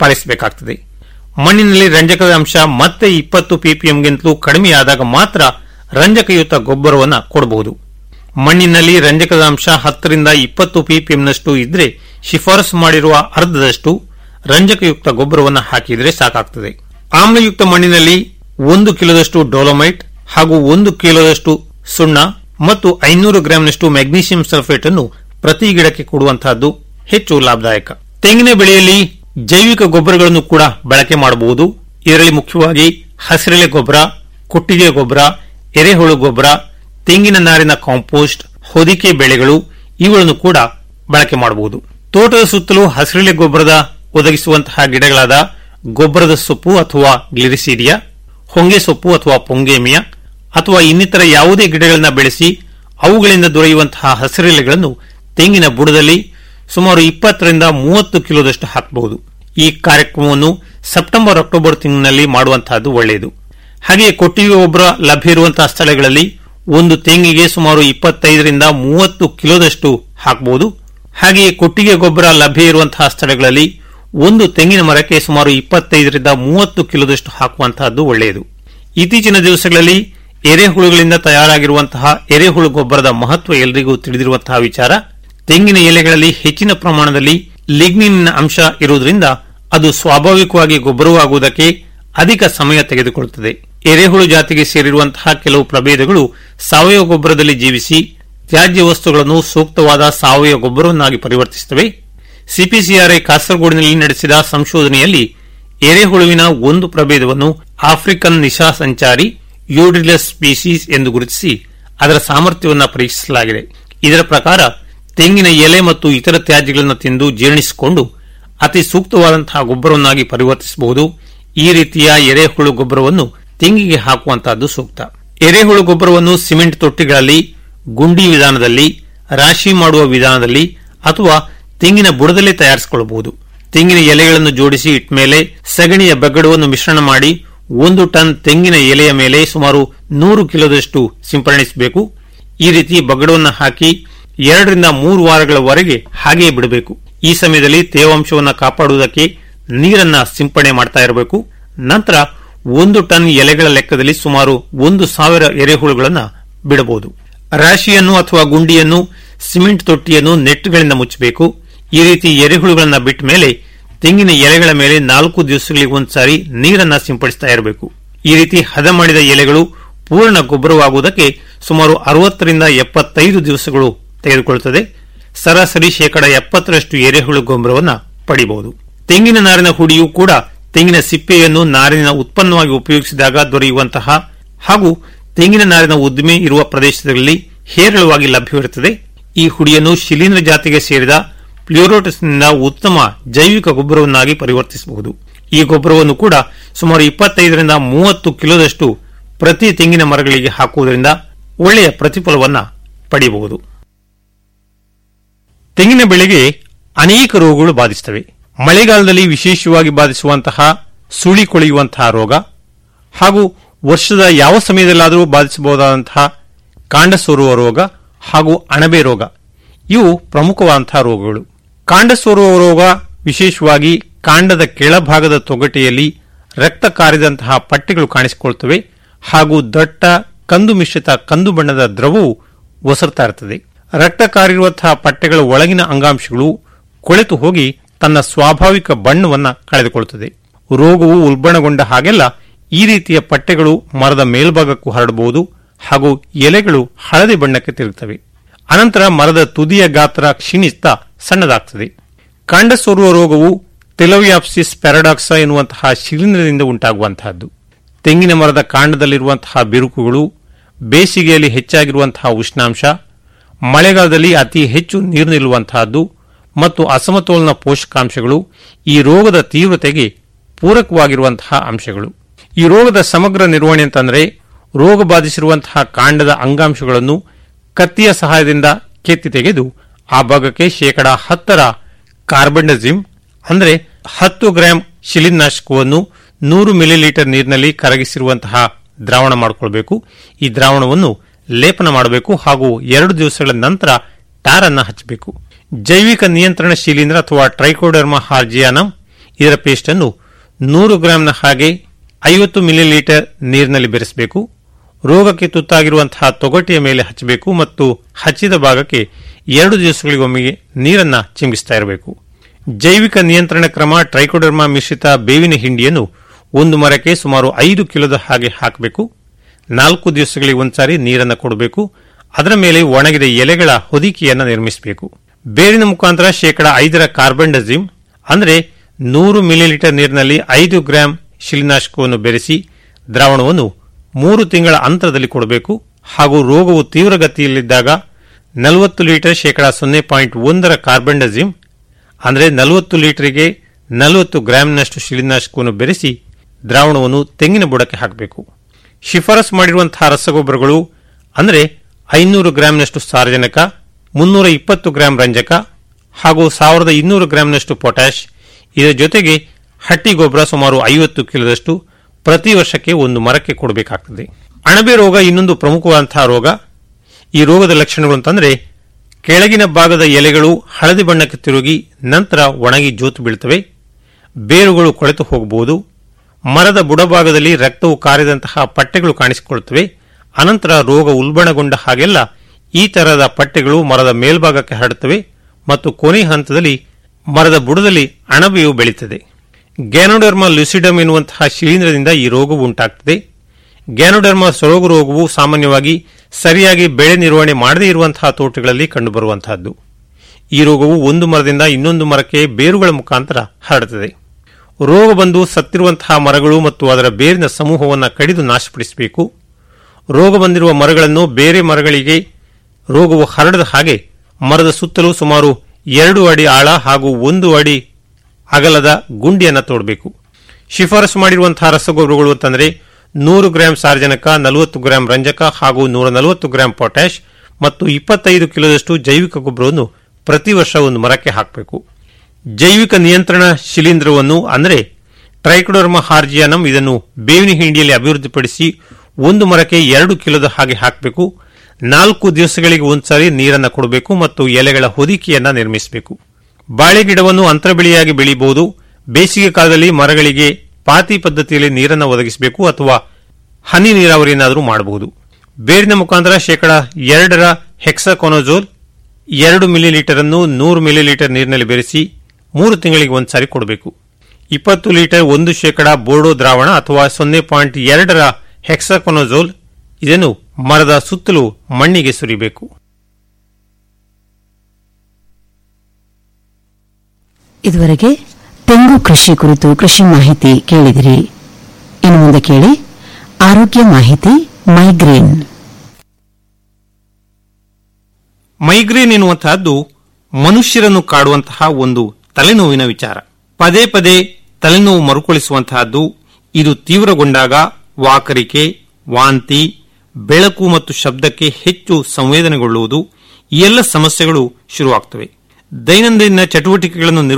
ಪಾಲಿಸಬೇಕಾಗ್ತದೆ ಮಣ್ಣಿನಲ್ಲಿ ರಂಜಕದ ಅಂಶ ಮತ್ತೆ ಇಪ್ಪತ್ತು ಪಿಪಿಎಂಗಿಂತಲೂ ಕಡಿಮೆಯಾದಾಗ ಮಾತ್ರ ರಂಜಕಯುತ ಗೊಬ್ಬರವನ್ನು ಕೊಡಬಹುದು ಮಣ್ಣಿನಲ್ಲಿ ರಂಜಕದ ಅಂಶ ಹತ್ತರಿಂದ ಇಪ್ಪತ್ತು ಪಿಪಿಎಂನಷ್ಟು ಇದ್ರೆ ಶಿಫಾರಸು ಮಾಡಿರುವ ಅರ್ಧದಷ್ಟು ರಂಜಕಯುಕ್ತ ಗೊಬ್ಬರವನ್ನು ಹಾಕಿದರೆ ಸಾಕಾಗ್ತದೆ ಆಮ್ಲಯುಕ್ತ ಮಣ್ಣಿನಲ್ಲಿ ಒಂದು ಕಿಲೋದಷ್ಟು ಡೋಲೋಮೈಟ್ ಹಾಗೂ ಒಂದು ಕಿಲೋದಷ್ಟು ಸುಣ್ಣ ಮತ್ತು ಐನೂರು ಗ್ರಾಂನಷ್ಟು ಮ್ಯಾಗ್ನೀಷಿಯಂ ಸಲ್ಫೇಟ್ ಅನ್ನು ಪ್ರತಿ ಗಿಡಕ್ಕೆ ಕೊಡುವಂತಹದ್ದು ಹೆಚ್ಚು ಲಾಭದಾಯಕ ತೆಂಗಿನ ಬೆಳೆಯಲ್ಲಿ ಜೈವಿಕ ಗೊಬ್ಬರಗಳನ್ನು ಕೂಡ ಬಳಕೆ ಮಾಡಬಹುದು ಇದರಲ್ಲಿ ಮುಖ್ಯವಾಗಿ ಹಸಿರೆಲೆ ಗೊಬ್ಬರ ಕೊಟ್ಟಿಗೆ ಗೊಬ್ಬರ ಎರೆಹುಳು ಗೊಬ್ಬರ ತೆಂಗಿನ ನಾರಿನ ಕಾಂಪೋಸ್ಟ್ ಹೊದಿಕೆ ಬೆಳೆಗಳು ಇವುಗಳನ್ನು ಕೂಡ ಬಳಕೆ ಮಾಡಬಹುದು ತೋಟದ ಸುತ್ತಲೂ ಹಸಿರೆಲೆ ಗೊಬ್ಬರದ ಒದಗಿಸುವಂತಹ ಗಿಡಗಳಾದ ಗೊಬ್ಬರದ ಸೊಪ್ಪು ಅಥವಾ ಗ್ಲಿರಿಸೀರಿಯಾ ಹೊಂಗೆ ಸೊಪ್ಪು ಅಥವಾ ಪೊಂಗೇಮಿಯಾ ಅಥವಾ ಇನ್ನಿತರ ಯಾವುದೇ ಗಿಡಗಳನ್ನ ಬೆಳೆಸಿ ಅವುಗಳಿಂದ ದೊರೆಯುವಂತಹ ಹಸಿರೆಲೆಗಳನ್ನು ತೆಂಗಿನ ಬುಡದಲ್ಲಿ ಸುಮಾರು ಇಪ್ಪತ್ತರಿಂದ ಮೂವತ್ತು ಕಿಲೋದಷ್ಟು ಹಾಕಬಹುದು ಈ ಕಾರ್ಯಕ್ರಮವನ್ನು ಸೆಪ್ಟೆಂಬರ್ ಅಕ್ಟೋಬರ್ ತಿಂಗಳಿನಲ್ಲಿ ಮಾಡುವಂತಹದ್ದು ಒಳ್ಳೆಯದು ಹಾಗೆಯೇ ಕೊಟ್ಟಿಗೆ ಗೊಬ್ಬರ ಲಭ್ಯ ಇರುವಂತಹ ಸ್ಥಳಗಳಲ್ಲಿ ಒಂದು ತೆಂಗಿಗೆ ಸುಮಾರು ಇಪ್ಪತ್ತೈದರಿಂದ ಮೂವತ್ತು ಕಿಲೋದಷ್ಟು ಹಾಕಬಹುದು ಹಾಗೆಯೇ ಕೊಟ್ಟಿಗೆ ಗೊಬ್ಬರ ಲಭ್ಯ ಇರುವಂತಹ ಸ್ಥಳಗಳಲ್ಲಿ ಒಂದು ತೆಂಗಿನ ಮರಕ್ಕೆ ಸುಮಾರು ಇಪ್ಪತ್ತೈದರಿಂದ ಮೂವತ್ತು ಕಿಲೋದಷ್ಟು ಹಾಕುವಂತಹದ್ದು ಒಳ್ಳೆಯದು ಇತ್ತೀಚಿನ ದಿವಸಗಳಲ್ಲಿ ಎರೆಹುಳುಗಳಿಂದ ತಯಾರಾಗಿರುವಂತಹ ಎರೆಹುಳು ಗೊಬ್ಬರದ ಮಹತ್ವ ಎಲ್ಲರಿಗೂ ತಿಳಿದಿರುವಂತಹ ವಿಚಾರ ತೆಂಗಿನ ಎಲೆಗಳಲ್ಲಿ ಹೆಚ್ಚಿನ ಪ್ರಮಾಣದಲ್ಲಿ ಲಿಗ್ನಿನ್ ಅಂಶ ಇರುವುದರಿಂದ ಅದು ಸ್ವಾಭಾವಿಕವಾಗಿ ಗೊಬ್ಬರವಾಗುವುದಕ್ಕೆ ಅಧಿಕ ಸಮಯ ತೆಗೆದುಕೊಳ್ಳುತ್ತದೆ ಎರೆಹುಳು ಜಾತಿಗೆ ಸೇರಿರುವಂತಹ ಕೆಲವು ಪ್ರಭೇದಗಳು ಸಾವಯವ ಗೊಬ್ಬರದಲ್ಲಿ ಜೀವಿಸಿ ತ್ಯಾಜ್ಯ ವಸ್ತುಗಳನ್ನು ಸೂಕ್ತವಾದ ಸಾವಯವ ಗೊಬ್ಬರವನ್ನಾಗಿ ಪರಿವರ್ತಿಸುತ್ತವೆ ಸಿಪಿಸಿಆರ್ಐ ಕಾಸರಗೋಡಿನಲ್ಲಿ ನಡೆಸಿದ ಸಂಶೋಧನೆಯಲ್ಲಿ ಎರೆಹುಳುವಿನ ಒಂದು ಪ್ರಭೇದವನ್ನು ಆಫ್ರಿಕನ್ ನಿಶಾ ಸಂಚಾರಿ ಯೂಡಿಲಸ್ ಸ್ಪೀಸೀಸ್ ಎಂದು ಗುರುತಿಸಿ ಅದರ ಸಾಮರ್ಥ್ಯವನ್ನು ಪರೀಕ್ಷಿಸಲಾಗಿದೆ ಇದರ ಪ್ರಕಾರ ತೆಂಗಿನ ಎಲೆ ಮತ್ತು ಇತರ ತ್ಯಾಜ್ಯಗಳನ್ನು ತಿಂದು ಜೀರ್ಣಿಸಿಕೊಂಡು ಅತಿ ಸೂಕ್ತವಾದಂತಹ ಗೊಬ್ಬರವನ್ನಾಗಿ ಪರಿವರ್ತಿಸಬಹುದು ಈ ರೀತಿಯ ಎರೆಹುಳು ಗೊಬ್ಬರವನ್ನು ತೆಂಗಿಗೆ ಹಾಕುವಂತಹದ್ದು ಸೂಕ್ತ ಎರೆಹುಳು ಗೊಬ್ಬರವನ್ನು ಸಿಮೆಂಟ್ ತೊಟ್ಟಿಗಳಲ್ಲಿ ಗುಂಡಿ ವಿಧಾನದಲ್ಲಿ ರಾಶಿ ಮಾಡುವ ವಿಧಾನದಲ್ಲಿ ಅಥವಾ ತೆಂಗಿನ ಬುಡದಲ್ಲೇ ತಯಾರಿಸಿಕೊಳ್ಳಬಹುದು ತೆಂಗಿನ ಎಲೆಗಳನ್ನು ಜೋಡಿಸಿ ಇಟ್ಮೇಲೆ ಸಗಣಿಯ ಬಗ್ಗಡವನ್ನು ಮಿಶ್ರಣ ಮಾಡಿ ಒಂದು ಟನ್ ತೆಂಗಿನ ಎಲೆಯ ಮೇಲೆ ಸುಮಾರು ನೂರು ಕಿಲೋದಷ್ಟು ಸಿಂಪಡಣಿಸಬೇಕು ಈ ರೀತಿ ಬಗ್ಗಡವನ್ನು ಹಾಕಿ ಎರಡರಿಂದ ಮೂರು ವಾರಗಳವರೆಗೆ ಹಾಗೆಯೇ ಬಿಡಬೇಕು ಈ ಸಮಯದಲ್ಲಿ ತೇವಾಂಶವನ್ನು ಕಾಪಾಡುವುದಕ್ಕೆ ನೀರನ್ನ ಸಿಂಪಡಣೆ ಮಾಡ್ತಾ ಇರಬೇಕು ನಂತರ ಒಂದು ಟನ್ ಎಲೆಗಳ ಲೆಕ್ಕದಲ್ಲಿ ಸುಮಾರು ಒಂದು ಸಾವಿರ ಎರೆಹುಳುಗಳನ್ನು ಬಿಡಬಹುದು ರಾಶಿಯನ್ನು ಅಥವಾ ಗುಂಡಿಯನ್ನು ಸಿಮೆಂಟ್ ತೊಟ್ಟಿಯನ್ನು ನೆಟ್ಗಳಿಂದ ಮುಚ್ಚಬೇಕು ಈ ರೀತಿ ಎರೆಹುಳುಗಳನ್ನು ಬಿಟ್ಟ ಮೇಲೆ ತೆಂಗಿನ ಎಲೆಗಳ ಮೇಲೆ ನಾಲ್ಕು ದಿವಸಗಳಿಗೆ ಒಂದ್ಸಾರಿ ನೀರನ್ನ ಸಿಂಪಡಿಸ್ತಾ ಇರಬೇಕು ಈ ರೀತಿ ಹದ ಮಾಡಿದ ಎಲೆಗಳು ಪೂರ್ಣ ಗೊಬ್ಬರವಾಗುವುದಕ್ಕೆ ಸುಮಾರು ಅರವತ್ತರಿಂದ ಎಪ್ಪತ್ತೈದು ದಿವಸಗಳು ತೆಗೆದುಕೊಳ್ಳುತ್ತದೆ ಸರಾಸರಿ ಶೇಕಡ ಎಪ್ಪತ್ತರಷ್ಟು ಎರೆಹುಳು ಗೊಬ್ಬರವನ್ನು ಪಡೆಯಬಹುದು ತೆಂಗಿನ ನಾರಿನ ಹುಡಿಯೂ ಕೂಡ ತೆಂಗಿನ ಸಿಪ್ಪೆಯನ್ನು ನಾರಿನ ಉತ್ಪನ್ನವಾಗಿ ಉಪಯೋಗಿಸಿದಾಗ ದೊರೆಯುವಂತಹ ಹಾಗೂ ತೆಂಗಿನ ನಾರಿನ ಉದ್ದಿಮೆ ಇರುವ ಪ್ರದೇಶದಲ್ಲಿ ಹೇರಳವಾಗಿ ಲಭ್ಯವಿರುತ್ತದೆ ಈ ಹುಡಿಯನ್ನು ಶಿಲೀಂಧ್ರ ಜಾತಿಗೆ ಸೇರಿದ ಪ್ಲ್ಯೂರೋಟಸ್ನಿಂದ ಉತ್ತಮ ಜೈವಿಕ ಗೊಬ್ಬರವನ್ನಾಗಿ ಪರಿವರ್ತಿಸಬಹುದು ಈ ಗೊಬ್ಬರವನ್ನು ಕೂಡ ಸುಮಾರು ಇಪ್ಪತ್ತೈದರಿಂದ ಮೂವತ್ತು ಕಿಲೋದಷ್ಟು ಪ್ರತಿ ತೆಂಗಿನ ಮರಗಳಿಗೆ ಹಾಕುವುದರಿಂದ ಒಳ್ಳೆಯ ಪ್ರತಿಫಲವನ್ನ ಪಡೆಯಬಹುದು ತೆಂಗಿನ ಬೆಳೆಗೆ ಅನೇಕ ರೋಗಗಳು ಬಾಧಿಸುತ್ತವೆ ಮಳೆಗಾಲದಲ್ಲಿ ವಿಶೇಷವಾಗಿ ಬಾಧಿಸುವಂತಹ ಸುಳಿ ಕೊಳೆಯುವಂತಹ ರೋಗ ಹಾಗೂ ವರ್ಷದ ಯಾವ ಸಮಯದಲ್ಲಾದರೂ ಬಾಧಿಸಬಹುದಾದಂತಹ ಕಾಂಡ ಸೋರುವ ರೋಗ ಹಾಗೂ ಅಣಬೆ ರೋಗ ಇವು ಪ್ರಮುಖವಾದಂತಹ ರೋಗಗಳು ಕಾಂಡ ಸೋರುವ ರೋಗ ವಿಶೇಷವಾಗಿ ಕಾಂಡದ ಕೆಳಭಾಗದ ತೊಗಟೆಯಲ್ಲಿ ರಕ್ತ ಕಾರಿದಂತಹ ಪಟ್ಟೆಗಳು ಕಾಣಿಸಿಕೊಳ್ಳುತ್ತವೆ ಹಾಗೂ ದಟ್ಟ ಕಂದು ಮಿಶ್ರಿತ ಕಂದು ಬಣ್ಣದ ದ್ರವವು ಒಸರ್ತಾ ಇರುತ್ತದೆ ರಕ್ತ ಕಾರಿರುವಂತಹ ಪಟ್ಟೆಗಳ ಒಳಗಿನ ಅಂಗಾಂಶಗಳು ಕೊಳೆತು ಹೋಗಿ ತನ್ನ ಸ್ವಾಭಾವಿಕ ಬಣ್ಣವನ್ನ ಕಳೆದುಕೊಳ್ಳುತ್ತದೆ ರೋಗವು ಉಲ್ಬಣಗೊಂಡ ಹಾಗೆಲ್ಲ ಈ ರೀತಿಯ ಪಟ್ಟೆಗಳು ಮರದ ಮೇಲ್ಭಾಗಕ್ಕೂ ಹರಡಬಹುದು ಹಾಗೂ ಎಲೆಗಳು ಹಳದಿ ಬಣ್ಣಕ್ಕೆ ತಿರುಗುತ್ತವೆ ಅನಂತರ ಮರದ ತುದಿಯ ಗಾತ್ರ ಕ್ಷೀಣಿಸ್ತಾ ಸಣ್ಣದಾಗ್ತದೆ ಕಾಂಡ ಸೋರುವ ರೋಗವು ಟೆಲೋಯಾಪ್ಸಿಸ್ ಪ್ಯಾರಾಡಾಕ್ಸ ಎನ್ನುವಂತಹ ಶಿಲೀಂಧ್ರದಿಂದ ಉಂಟಾಗುವಂತಹದ್ದು ತೆಂಗಿನ ಮರದ ಕಾಂಡದಲ್ಲಿರುವಂತಹ ಬಿರುಕುಗಳು ಬೇಸಿಗೆಯಲ್ಲಿ ಹೆಚ್ಚಾಗಿರುವಂತಹ ಉಷ್ಣಾಂಶ ಮಳೆಗಾಲದಲ್ಲಿ ಅತಿ ಹೆಚ್ಚು ನೀರು ನಿಲ್ಲುವಂತಹದ್ದು ಮತ್ತು ಅಸಮತೋಲನ ಪೋಷಕಾಂಶಗಳು ಈ ರೋಗದ ತೀವ್ರತೆಗೆ ಪೂರಕವಾಗಿರುವಂತಹ ಅಂಶಗಳು ಈ ರೋಗದ ಸಮಗ್ರ ನಿರ್ವಹಣೆ ಅಂತಂದ್ರೆ ರೋಗ ಬಾಧಿಸಿರುವಂತಹ ಕಾಂಡದ ಅಂಗಾಂಶಗಳನ್ನು ಕತ್ತಿಯ ಸಹಾಯದಿಂದ ಕೆತ್ತಿ ತೆಗೆದು ಆ ಭಾಗಕ್ಕೆ ಶೇಕಡ ಹತ್ತರ ಕಾರ್ಬಂಡಜಿಮ್ ಅಂದರೆ ಹತ್ತು ಗ್ರಾಂ ಶಿಲೀನಾಶಕವನ್ನು ನೂರು ಮಿಲಿಲೀಟರ್ ನೀರಿನಲ್ಲಿ ಕರಗಿಸಿರುವಂತಹ ದ್ರಾವಣ ಮಾಡಿಕೊಳ್ಬೇಕು ಈ ದ್ರಾವಣವನ್ನು ಲೇಪನ ಮಾಡಬೇಕು ಹಾಗೂ ಎರಡು ದಿವಸಗಳ ನಂತರ ಟಾರ್ ಅನ್ನ ಹಚ್ಚಬೇಕು ಜೈವಿಕ ನಿಯಂತ್ರಣ ಶಿಲೀಂಧ್ರ ಅಥವಾ ಟ್ರೈಕೋಡರ್ಮಾ ಹಾರ್ಜಿಯಾನಮ್ ಇದರ ಪೇಸ್ಟ್ ಅನ್ನು ನೂರು ಗ್ರಾಂನ ಹಾಗೆ ಐವತ್ತು ಮಿಲಿಲೀಟರ್ ನೀರಿನಲ್ಲಿ ಬೆರೆಸಬೇಕು ರೋಗಕ್ಕೆ ತುತ್ತಾಗಿರುವಂತಹ ತೊಗಟೆಯ ಮೇಲೆ ಹಚ್ಚಬೇಕು ಮತ್ತು ಹಚ್ಚಿದ ಭಾಗಕ್ಕೆ ಎರಡು ದಿವಸಗಳಿಗೊಮ್ಮೆಗೆ ನೀರನ್ನ ಚಿಮುಕಿಸ್ತಾ ಇರಬೇಕು ಜೈವಿಕ ನಿಯಂತ್ರಣ ಕ್ರಮ ಟ್ರೈಕೋಡರ್ಮಾ ಮಿಶ್ರಿತ ಬೇವಿನ ಹಿಂಡಿಯನ್ನು ಒಂದು ಮರಕ್ಕೆ ಸುಮಾರು ಐದು ಕಿಲೋದ ಹಾಗೆ ಹಾಕಬೇಕು ನಾಲ್ಕು ದಿವಸಗಳಿಗೆ ಒಂದ್ಸಾರಿ ನೀರನ್ನು ಕೊಡಬೇಕು ಅದರ ಮೇಲೆ ಒಣಗಿದ ಎಲೆಗಳ ಹೊದಿಕೆಯನ್ನು ನಿರ್ಮಿಸಬೇಕು ಬೇರಿನ ಮುಖಾಂತರ ಶೇಕಡ ಐದರ ಕಾರ್ಬನ್ ಡಜಿಮ್ ಅಂದರೆ ನೂರು ಮಿಲಿಲೀಟರ್ ನೀರಿನಲ್ಲಿ ಐದು ಗ್ರಾಂ ಶಿಲಿನಾಶಕವನ್ನು ಬೆರೆಸಿ ದ್ರಾವಣವನ್ನು ಮೂರು ತಿಂಗಳ ಅಂತರದಲ್ಲಿ ಕೊಡಬೇಕು ಹಾಗೂ ರೋಗವು ತೀವ್ರಗತಿಯಲ್ಲಿದ್ದಾಗ ನಲವತ್ತು ಲೀಟರ್ ಶೇಕಡ ಸೊನ್ನೆ ಪಾಯಿಂಟ್ ಒಂದರ ಕಾರ್ಬನ್ ಡಜಿಮ್ ಅಂದರೆ ನಲವತ್ತು ಲೀಟರ್ಗೆ ನಲವತ್ತು ಗ್ರಾಂನಷ್ಟು ಶಿಲಿನಾಶಕವನ್ನು ಬೆರೆಸಿ ದ್ರಾವಣವನ್ನು ತೆಂಗಿನ ಬುಡಕ್ಕೆ ಹಾಕಬೇಕು ಶಿಫಾರಸ್ ಮಾಡಿರುವಂತಹ ರಸಗೊಬ್ಬರಗಳು ಅಂದರೆ ಐನೂರು ಗ್ರಾಂನಷ್ಟು ಸಾರಜನಕ ಮುನ್ನೂರ ಇಪ್ಪತ್ತು ಗ್ರಾಂ ರಂಜಕ ಹಾಗೂ ಸಾವಿರದ ಇನ್ನೂರು ಗ್ರಾಂನಷ್ಟು ಪೊಟ್ಯಾಶ್ ಇದರ ಜೊತೆಗೆ ಹಟ್ಟಿ ಗೊಬ್ಬರ ಸುಮಾರು ಐವತ್ತು ಕಿಲೋದಷ್ಟು ಪ್ರತಿ ವರ್ಷಕ್ಕೆ ಒಂದು ಮರಕ್ಕೆ ಕೊಡಬೇಕಾಗ್ತದೆ ಅಣಬೆ ರೋಗ ಇನ್ನೊಂದು ಪ್ರಮುಖವಾದಂತಹ ರೋಗ ಈ ರೋಗದ ಲಕ್ಷಣಗಳು ಅಂತಂದ್ರೆ ಕೆಳಗಿನ ಭಾಗದ ಎಲೆಗಳು ಹಳದಿ ಬಣ್ಣಕ್ಕೆ ತಿರುಗಿ ನಂತರ ಒಣಗಿ ಜೋತು ಬೀಳ್ತವೆ ಬೇರುಗಳು ಕೊಳೆತು ಹೋಗಬಹುದು ಮರದ ಬುಡಭಾಗದಲ್ಲಿ ರಕ್ತವು ಕಾರಿದಂತಹ ಪಟ್ಟೆಗಳು ಕಾಣಿಸಿಕೊಳ್ಳುತ್ತವೆ ಅನಂತರ ರೋಗ ಉಲ್ಬಣಗೊಂಡ ಹಾಗೆಲ್ಲ ಈ ತರಹದ ಪಟ್ಟೆಗಳು ಮರದ ಮೇಲ್ಭಾಗಕ್ಕೆ ಹರಡುತ್ತವೆ ಮತ್ತು ಕೊನೆ ಹಂತದಲ್ಲಿ ಮರದ ಬುಡದಲ್ಲಿ ಅಣಬೆಯು ಬೆಳೀತದೆ ಗ್ಯಾನೋಡರ್ಮಾ ಲುಸಿಡಮ್ ಎನ್ನುವಂತಹ ಶಿಲೀಂಧ್ರದಿಂದ ಈ ರೋಗವು ಉಂಟಾಗ್ತದೆ ಗ್ಯಾನೋಡರ್ಮಾ ಸೊರಗು ರೋಗವು ಸಾಮಾನ್ಯವಾಗಿ ಸರಿಯಾಗಿ ಬೆಳೆ ನಿರ್ವಹಣೆ ಮಾಡದೇ ಇರುವಂತಹ ತೋಟಗಳಲ್ಲಿ ಕಂಡುಬರುವಂತಹದ್ದು ಈ ರೋಗವು ಒಂದು ಮರದಿಂದ ಇನ್ನೊಂದು ಮರಕ್ಕೆ ಬೇರುಗಳ ಮುಖಾಂತರ ಹರಡುತ್ತದೆ ರೋಗ ಬಂದು ಸತ್ತಿರುವಂತಹ ಮರಗಳು ಮತ್ತು ಅದರ ಬೇರಿನ ಸಮೂಹವನ್ನು ಕಡಿದು ನಾಶಪಡಿಸಬೇಕು ರೋಗ ಬಂದಿರುವ ಮರಗಳನ್ನು ಬೇರೆ ಮರಗಳಿಗೆ ರೋಗವು ಹರಡದ ಹಾಗೆ ಮರದ ಸುತ್ತಲೂ ಸುಮಾರು ಎರಡು ಅಡಿ ಆಳ ಹಾಗೂ ಒಂದು ಅಡಿ ಅಗಲದ ಗುಂಡಿಯನ್ನು ತೋಡಬೇಕು ಶಿಫಾರಸು ಮಾಡಿರುವಂತಹ ರಸಗೊಬ್ಬರಗಳು ಅಂತಂದರೆ ನೂರು ಗ್ರಾಂ ಸಾರ್ವಜನಿಕ ನಲವತ್ತು ಗ್ರಾಂ ರಂಜಕ ಹಾಗೂ ನೂರ ನಲವತ್ತು ಗ್ರಾಂ ಪೊಟ್ಯಾಶ್ ಮತ್ತು ಇಪ್ಪತ್ತೈದು ಕಿಲೋದಷ್ಟು ಜೈವಿಕ ಗೊಬ್ಬರವನ್ನು ಪ್ರತಿ ವರ್ಷ ಒಂದು ಮರಕ್ಕೆ ಹಾಕಬೇಕು ಜೈವಿಕ ನಿಯಂತ್ರಣ ಶಿಲೀಂಧ್ರವನ್ನು ಅಂದರೆ ಟ್ರೈಕೋಡರ್ಮ ಹಾರ್ಜಿಯಾನಮ್ ಇದನ್ನು ಬೇವಿನ ಹಿಂಡಿಯಲ್ಲಿ ಅಭಿವೃದ್ಧಿಪಡಿಸಿ ಒಂದು ಮರಕ್ಕೆ ಎರಡು ಕಿಲೋದ ಹಾಗೆ ಹಾಕಬೇಕು ನಾಲ್ಕು ದಿವಸಗಳಿಗೆ ಒಂದ್ಸಾರಿ ನೀರನ್ನು ಕೊಡಬೇಕು ಮತ್ತು ಎಲೆಗಳ ಹೊದಿಕೆಯನ್ನ ನಿರ್ಮಿಸಬೇಕು ಬಾಳೆ ಗಿಡವನ್ನು ಅಂತರ ಬೆಳೆಯಾಗಿ ಬೆಳೆಯಬಹುದು ಬೇಸಿಗೆ ಕಾಲದಲ್ಲಿ ಮರಗಳಿಗೆ ಪಾತಿ ಪದ್ಧತಿಯಲ್ಲಿ ನೀರನ್ನು ಒದಗಿಸಬೇಕು ಅಥವಾ ಹನಿ ನೀರಾವರಿಯನ್ನಾದರೂ ಮಾಡಬಹುದು ಬೇರಿನ ಮುಖಾಂತರ ಶೇಕಡ ಎರಡರ ಹೆಕ್ಸಾಕೊನೋಜೋಲ್ ಎರಡು ಮಿಲಿಲೀಟರ್ ಅನ್ನು ನೂರು ಮಿಲಿಲೀಟರ್ ನೀರಿನಲ್ಲಿ ಬೆರೆಸಿ ಮೂರು ತಿಂಗಳಿಗೆ ಒಂದ್ಸಾರಿ ಕೊಡಬೇಕು ಇಪ್ಪತ್ತು ಲೀಟರ್ ಒಂದು ಶೇಕಡ ಬೋರ್ಡೋ ದ್ರಾವಣ ಅಥವಾ ಸೊನ್ನೆ ಪಾಯಿಂಟ್ ಎರಡರ ಹೆಕ್ಸಾಕೊನೋಜೋಲ್ ಇದನ್ನು ಮರದ ಸುತ್ತಲೂ ಮಣ್ಣಿಗೆ ಸುರಿಬೇಕು ಇದುವರೆಗೆ ತೆಂಗು ಕೃಷಿ ಕುರಿತು ಕೃಷಿ ಮಾಹಿತಿ ಕೇಳಿದಿರಿ ಇನ್ನು ಮುಂದೆ ಕೇಳಿ ಆರೋಗ್ಯ ಮಾಹಿತಿ ಮೈಗ್ರೇನ್ ಮೈಗ್ರೇನ್ ಎನ್ನುವಂತಹದ್ದು ಮನುಷ್ಯರನ್ನು ಕಾಡುವಂತಹ ಒಂದು ತಲೆನೋವಿನ ವಿಚಾರ ಪದೇ ಪದೇ ತಲೆನೋವು ಮರುಕಳಿಸುವಂತಹದ್ದು ಇದು ತೀವ್ರಗೊಂಡಾಗ ವಾಕರಿಕೆ ವಾಂತಿ ಬೆಳಕು ಮತ್ತು ಶಬ್ದಕ್ಕೆ ಹೆಚ್ಚು ಸಂವೇದನೆಗೊಳ್ಳುವುದು ಈ ಎಲ್ಲ ಸಮಸ್ಯೆಗಳು ಶುರುವಾಗ್ತವೆ ದೈನಂದಿನ ಚಟುವಟಿಕೆಗಳನ್ನು